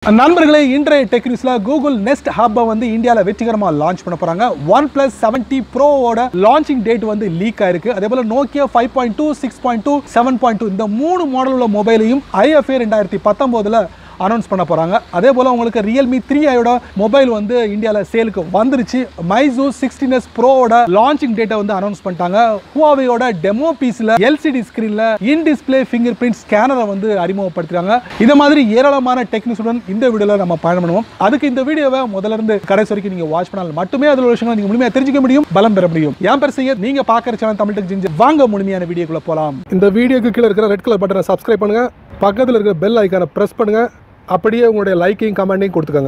நண்பர்களே இன்றைய டெக் நியூஸ்ல கூகுள் நெஸ்ட் ஹப்பை வந்து இந்தியாவில் வெற்றிகரமா லான்ச் பண்ண போறாங்க ஒன் பிளஸ் செவன்டி ப்ரோவோட லான்ச்சிங் டேட் வந்து லீக் ஆயிருக்கு அதே போல Nokia five point two six point two seven point two இந்த மூணு மாடல் உள்ள மொபைலையும் ஐஎஃப்ஏ ரெண்டாயிரத்தி பத்தொம்போதுல அனௌன்ஸ் பண்ண போறாங்க அதே போல உங்களுக்கு ரியல்மி த்ரீ ஐயோட மொபைல் வந்து இந்தியாவில் சேலுக்கு வந்துருச்சு மைசூ சிக்ஸ்டீன் எஸ் ப்ரோவோட லான்ச்சிங் டேட்டை வந்து அனௌன்ஸ் பண்ணிட்டாங்க ஹுவாவேயோட டெமோ பீஸ்ல எல்சிடி ஸ்கிரீன்ல இன் டிஸ்பிளே ஃபிங்கர் பிரிண்ட் ஸ்கேனரை வந்து அறிமுகப்படுத்துறாங்க இந்த மாதிரி ஏராளமான டெக்னிக்ஸுடன் இந்த வீடியோல நம்ம பயணம் பண்ணுவோம் அதுக்கு இந்த வீடியோவை முதல்ல இருந்து கடைசி வரைக்கும் நீங்க வாட்ச் பண்ணால் மட்டுமே அதில் உள்ள விஷயங்களை நீங்க முழுமையா தெரிஞ்சுக்க முடியும் பலம் பெற முடியும் என் பேர் செய்ய நீங்க பாக்குற சேனல் தமிழ் டெக் ஜிஞ்சு வாங்க முழுமையான வீடியோக்குள்ள போலாம் இந்த வீடியோக்கு கீழே இருக்கிற ரெட் கலர் பட்டனை சப்ஸ்கிரைப் பண்ணுங்க பக்கத்தில் இருக்கிற பெல் ஐக்கானை பிரஸ் பண்ணுங்க அப்படியே உங்களுடைய லைக்கையும் கமெண்ட்டையும் கொடுத்துக்கோங்க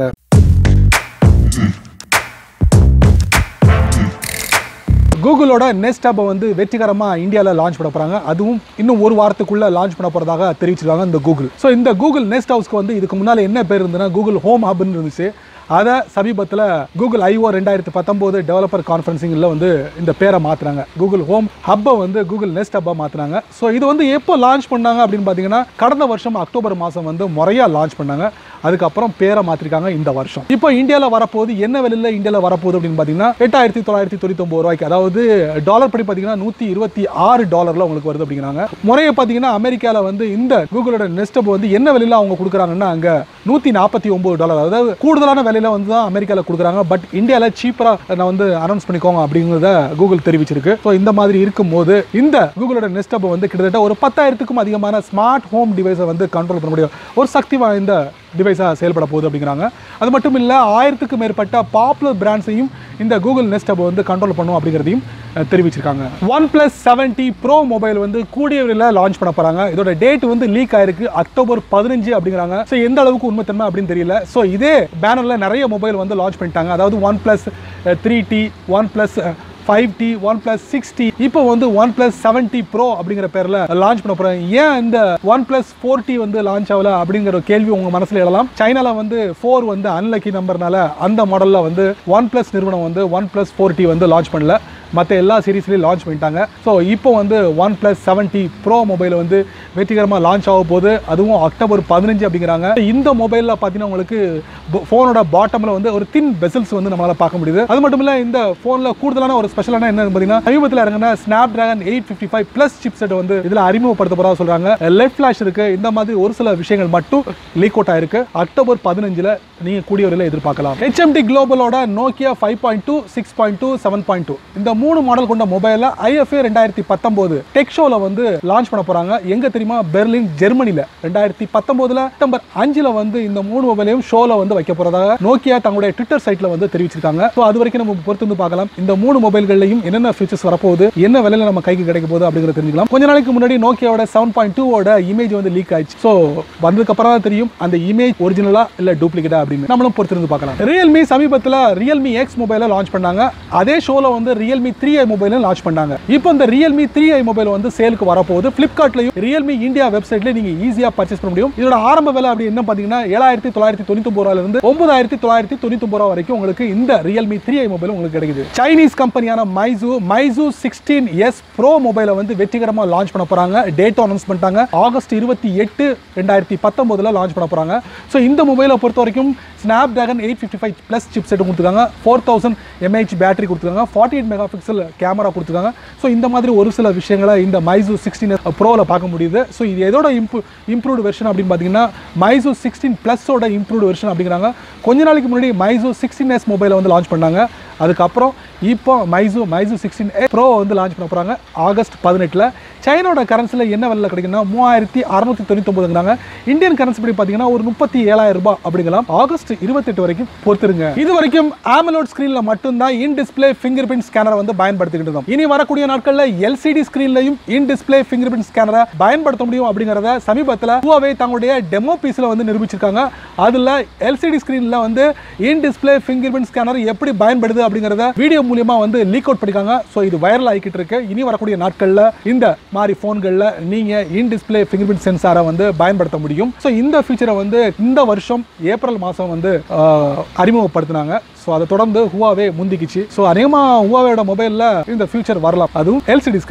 கூகுளோட நெஸ்ட் ஹப்பை வந்து வெற்றிகரமாக இந்தியாவில் லான்ச் பண்ண போகிறாங்க அதுவும் இன்னும் ஒரு வாரத்துக்குள்ளே லான்ச் பண்ண போகிறதாக தெரிவிச்சிருக்காங்க இந்த கூகுள் ஸோ இந்த கூகுள் நெஸ்ட் ஹவுஸ்க்கு வந்து இதுக்கு முன்னால் என்ன பேர் இருந்ததுன்னா கூகுள் ஹோம் ஹப்னு இருந்துச்சு அதை சமீபத்தில் கூகுள் ஐஓ ரெண்டாயிரத்தி பத்தொம்போது டெவலப்பர் கான்ஃபரன்சிங்கில் வந்து இந்த பேரை மாற்றுறாங்க கூகுள் ஹோம் ஹப்பை வந்து கூகுள் நெஸ்ட் ஹப்பாக மாற்றுறாங்க ஸோ இது வந்து எப்போ லான்ச் பண்ணாங்க அப்படின்னு பார்த்தீங்கன்னா கடந்த வருஷம் அக்டோபர் மாதம் வந்து முறையாக லான்ச் பண்ணாங்க அதுக்கப்புறம் பேரை மாற்றிருக்காங்க இந்த வருஷம் இப்போ இந்தியாவில் வரப்போகுது என்ன விலையில் இந்தியாவில் வரப்போகுது அப்படின்னு பார்த்தீங்கன்னா எட்டாயிரத்தி தொள்ளாயிரத்தி தொண்ணூத்தொம்பது ரூபாய்க்கு அதாவது டாலர் படி பார்த்தீங்கன்னா நூற்றி இருபத்தி ஆறு டாலரில் உங்களுக்கு வருது அப்படிங்கிறாங்க முறையை பார்த்தீங்கன்னா அமெரிக்காவில் வந்து இந்த கூகுளோட நெஸ்ட் ஹப் வந்து என்ன விலையில் அவங்க கொடுக்குறாங்கன்னா அங்கே நூற்றி நாற்பத்தி ஒம்பது டாலர் அதாவது கூடுதலான விலையில வந்து தான் அமெரிக்காவில் கொடுக்குறாங்க பட் இந்தியாவில் சீப்பராக நான் வந்து அனௌன்ஸ் பண்ணிக்கோங்க அப்படிங்கிறத கூகுள் தெரிவிச்சிருக்கு ஸோ இந்த மாதிரி இருக்கும்போது இந்த கூகுளோட நெஸ்ட் ஹப் வந்து கிட்டத்தட்ட ஒரு பத்தாயிரத்துக்கும் அதிகமான ஸ்மார்ட் ஹோம் டிவைஸை வந்து கண்ட்ரோல் பண்ண முடியும் ஒரு சக்தி வாய்ந்த டிவைஸாக செயல்பட போகுது அப்படிங்கிறாங்க அது மட்டும் இல்லை ஆயிரத்துக்கும் மேற்பட்ட பாப்புலர் பிராண்ட்ஸையும் இந்த கூகுள் நெஸ்ட் ஹப் வந்து கண்ட்ரோல் பண்ணும் அப்படிங்கிறதையும் அஹ், தெரிவிச்சிருக்காங்க OnePlus seventy pro mobile வந்து கூடிய விரைவில் லான்ச் பண்ண போகிறாங்க இதோட டேட் வந்து லீக் ஆயிருக்கு அக்டோபர் பதினஞ்சு அப்படிங்கிறாங்க ஸோ எந்த அளவுக்கு உண்மைத்தன்மை அப்படின்னு தெரியல ஸோ இதே பேனரில் நிறைய மொபைல் வந்து லான்ச் பண்ணிட்டாங்க அதாவது OnePlus three T OnePlus five T OnePlus sixty இப்போ வந்து ஒன் பிளஸ் செவன்டி ப்ரோ அப்படிங்கிற பேரில் லான்ச் பண்ண போகிறாங்க ஏன் இந்த ஒன் பிளஸ் ஃபோர் டி வந்து லான்ச் ஆகல அப்படிங்கிற ஒரு கேள்வி உங்கள் மனசில் எழலாம் சைனாவில் வந்து ஃபோர் வந்து அன்லக்கி நம்பர்னால அந்த மாடலில் வந்து ஒன் பிளஸ் நிறுவனம் வந்து ஒன் பிளஸ் ஃபோர் டி வந்து லான்ச் பண்ணல மற்ற எல்லா சீரீஸ்லையும் லான்ச் பண்ணிட்டாங்க ஸோ இப்போ வந்து OnePlus seventy pro mobile வந்து வெற்றிகரமாக லான்ச் ஆக போகுது அதுவும் அக்டோபர் பதினஞ்சு அப்படிங்கிறாங்க இந்த மொபைலில் பார்த்தீங்கன்னா உங்களுக்கு ஃபோனோட பாட்டமில் வந்து ஒரு தின் பெசல்ஸ் வந்து நம்மளால் பார்க்க முடியுது அது மட்டும் இல்லை இந்த ஃபோனில் கூடுதலான ஒரு ஸ்பெஷலான என்ன பார்த்தீங்கன்னா சமீபத்தில் இறங்கின Snapdragon eight fifty five plus chipset வந்து இதில் அறிமுகப்படுத்த போகிறதா சொல்கிறாங்க லெஃப்ட் ஃப்ளாஷ் இருக்கு இந்த மாதிரி ஒரு சில விஷயங்கள் மட்டும் லீக் அவுட் ஆயிருக்கு அக்டோபர் பதினஞ்சில் நீங்கள் கூடிய வரையில் எதிர்பார்க்கலாம் ஹெச்எம்டி குளோபலோட Nokia five point two six point two seven point two இந்த மூணு மாடல் கொண்ட மொபைலில் ஐஎஃப்ஏ ரெண்டாயிரத்தி பத்தொம்போது டெக் ஷோவில் வந்து லான்ச் பண்ண போகிறாங்க எங்கே தெரியுமா பெர்லின் ஜெர்மனியில் ரெண்டாயிரத்தி பத்தொம்போதில் செப்டம்பர் அஞ்சில் வந்து இந்த மூணு மொபைலையும் ஷோவில் வந்து வைக்க போகிறதாக நோக்கியா தங்களுடைய ட்விட்டர் சைட்டில் வந்து தெரிவிச்சிருக்காங்க ஸோ அது வரைக்கும் நம்ம பொறுத்து வந்து பார்க்கலாம் இந்த மூணு மொபைல்கள்லையும் என்னென்ன ஃபீச்சர்ஸ் வரப்போகுது என்ன விலையில நம்ம கைக்கு கிடைக்க போகுது அப்படிங்கிறத தெரிஞ்சுக்கலாம் கொஞ்ச நாளைக்கு முன்னாடி நோக்கியாவோட செவன் பாயிண்ட் டூவோட இமேஜ் வந்து லீக் ஆயிடுச்சு ஸோ வந்ததுக்கு அப்புறம் தான் தெரியும் அந்த இமேஜ் ஒரிஜினலா இல்ல டூப்ளிகேட்டா அப்படின்னு நம்மளும் பொறுத்திருந்து பார்க்கலாம் ரியல்மி சமீபத்தில் ரியல்மி எக்ஸ் மொபைலை லான்ச் பண்ணாங்க அதே ஷோல வந்து ரியல்மி த்ரீ ஐ மொபைலும் லான்ச் பண்ணாங்க இப்போ இந்த ரியல்மி த்ரீ ஐ மொபைல் வந்து சேலுக்கு வரப்போகுது ஃபிளிப்கார்ட்லையும் ரியல்மி இந்தியா வெப்சைட்ல நீங்க ஈஸியா பர்ச்சேஸ் பண்ண முடியும் இதோட ஆரம்ப விலை அப்படி என்ன பாத்தீங்கன்னா ஏழாயிரத்தி தொள்ளாயிரத்தி தொண்ணூத்தி ரூபாயில இருந்து ஒன்பதாயிரத்தி தொள்ளாயிரத்தி தொண்ணூத்தி ரூபா வரைக்கும் உங்களுக்கு இந்த ரியல்மி த்ரீ ஐ மொபைல் உங்களுக்கு கிடைக்குது சைனீஸ் கம்பெனியான Meizu Meizu sixteen S pro மொபைலை வந்து வெற்றிகரமா லான்ச் பண்ண போறாங்க டேட்டும் அனௌன்ஸ் பண்ணிட்டாங்க ஆகஸ்ட் இருபத்தி எட்டு ரெண்டாயிரத்தி பத்தொன்பதுல லான்ச் பண்ண போறாங்க ஸோ இந்த மொபைலை பொறுத்த வரைக்கும் Snapdragon eight fifty five plus chipset கொடுத்துருக்காங்க ஃபோர் தௌசண்ட் எம்ஏஹெச் பேட்டரி கொடுத்துருக்காங்க forty eight megapixel camera கொடுத்துருக்காங்க ஸோ இந்த மாதிரி ஒரு சில விஷயங்களை இந்த மைசூ சிக்ஸ்டீன் ப்ரோவில் பார்க்க முடியுது ஸோ இது எதோட இம்ப்ரூ இம்ப்ரூவ்டு வெர்ஷன் அப்படின்னு பார்த்தீங்கன்னா மைசூ சிக்ஸ்டீன் ப்ளஸோட இம்ப்ரூவ்டு வெர்ஷன் அப்படிங்கிறாங்க கொஞ்ச நாளைக்கு முன்னாடி மைசூ சிக்ஸ்டீன் எஸ் மொபைலை வந்து லான்ச் பண்ணாங்க அதுக்கப்புறம் இப்போ மைசூ மைசூ சிக்ஸ்டீன் ப்ரோ வந்து லான்ச் பண்ண போகிறாங்க ஆகஸ்ட் பதினெட்டில் சைனாவோட கரன்சியில் என்ன விலையில் கிடைக்குன்னா மூவாயிரத்தி அறுநூத்தி தொண்ணூத்தொம்பதுங்கிறாங்க இந்தியன் கரன்சி படி பார்த்தீங்கன்னா ஒரு முப்பத்தி ஏழாயிரம் ரூபாய் அப்படிங்கலாம் ஆகஸ்ட் இருபத்தெட்டு வரைக்கும் பொறுத்துருங்க இது வரைக்கும் ஆமலோட் ஸ்க்ரீனில் மட்டும்தான் இன் டிஸ்பிளே ஃபிங்கர் பிரிண்ட் ஸ்கேனரை வந்து பயன்படுத்திக்கிட்டு இருந்தோம் இனி வரக்கூடிய நாட்களில் எல்சிடி ஸ்க்ரீன்லையும் இன் டிஸ்பிளே ஃபிங்கர் பிரிண்ட் ஸ்கேனரை பயன்படுத்த முடியும் அப்படிங்கிறத சமீபத்தில் ஹுவாவே தங்களுடைய டெமோ பீஸில் வந்து நிரூபிச்சிருக்காங்க அதில் எல்சிடி ஸ்க்ரீனில் வந்து in display fingerprint scanner எப்படி பயன்படுது அப்படிங்கிறத வீடியோ மூலியமா வந்து லீக் அவுட் பண்ணிருக்காங்க ஸோ இது வைரல் ஆகிக்கிட்டு இருக்கு இனி வரக்கூடிய நாட்களில் இந்த மாதிரி ஃபோன்களில் நீங்கள் இன் டிஸ்பிளே ஃபிங்கர் பிரிண்ட் சென்சாரை வந்து பயன்படுத்த முடியும் ஸோ இந்த ஃபீச்சரை வந்து இந்த வருஷம் ஏப்ரல் மாதம் வந்து ஆஹ், அறிமுகப்படுத்தினாங்க ஸோ அதை தொடர்ந்து ஹுவாவே முந்திக்கிச்சு ஸோ அநேகமாக ஹுவாவேயோட மொபைலில் இந்த ஃபியூச்சர் வரலாம் அதுவும் எல்சிடி ஸ்க்ரீனில்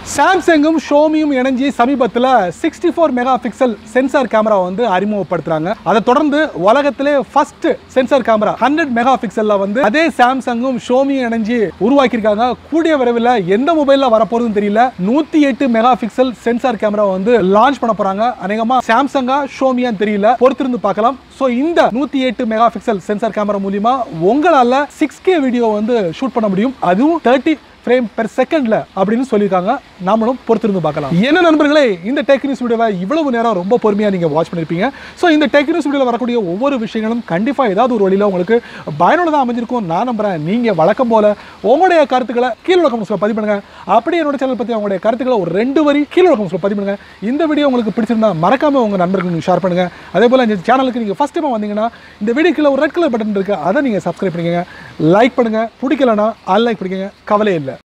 சாம்சங்கும் ஷோமியும் இணைஞ்சி சமீபத்தில் sixty four megapixel sensor camera வந்து அறிமுகப்படுத்துறாங்க அதை தொடர்ந்து உலகத்திலே ஃபர்ஸ்ட் சென்சார் கேமரா ஹண்ட்ரட் மெகா பிக்சல்ல வந்து அதே சாம்சங்கும் ஷோமியும் இணைஞ்சு உருவாக்கியிருக்காங்க கூடிய விரைவில் எந்த மொபைலில் வரப்போறதுன்னு தெரியல நூற்றி எட்டு மெகா பிக்சல் சென்சார் கேமரா வந்து லான்ச் பண்ண போறாங்க அநேகமா சாம்சங்கா ஷோமியான்னு தெரியல பொறுத்திருந்து பார்க்கலாம் ஸோ இந்த நூற்றி எட்டு மெகா பிக்சல் சென்சார் கேமரா மூலியமா உங்களால் சிக்ஸ் கே வீடியோ வந்து ஷூட் பண்ண முடியும் அதுவும் தேர்ட்டி ஃப்ரேம் பெர் செகண்ட்ல அப்படின்னு சொல்லியிருக்காங்க நாமளும் பொறுத்திருந்து பார்க்கலாம் என்ன நண்பர்களே இந்த டெக் நியூஸ் வீடியோவை இவ்வளவு நேரம் ரொம்ப பொறுமையாக நீங்கள் வாட்ச் பண்ணியிருப்பீங்க ஸோ இந்த டெக் நியூஸ் வீடியோவில் வரக்கூடிய ஒவ்வொரு விஷயங்களும் கண்டிப்பாக ஏதாவது ஒரு வழியில் உங்களுக்கு பயனுள்ளதாக அமைஞ்சிருக்கும் நான் நம்புறேன் நீங்கள் வழக்கம் போல உங்களுடைய கருத்துக்களை கீழே உள்ள கமெண்ட்ஸில் பதிவு பண்ணுங்க அப்படியே என்னோட சேனல் பற்றி உங்களுடைய கருத்துக்களை ஒரு ரெண்டு வரி கீழே உள்ள கமெண்ட்ஸில் பதிவு பண்ணுங்க இந்த வீடியோ உங்களுக்கு பிடிச்சிருந்தா மறக்காம உங்கள் நண்பர்களுக்கு ஷேர் பண்ணுங்க அதே போல் இந்த சேனலுக்கு நீங்கள் ஃபஸ்ட் டைம் வந்தீங்கன்னா இந்த வீடியோ கீழே ஒரு ரெட் கலர் பட்டன் இருக்கு அதை நீங்கள் சப்ஸ்கிரைப் பண்ணிக்கங்க லைக் பண்ணுங்க பிடிக்கலனா அன்லைக் பண்ணிக்கங்க கவலை இல்லை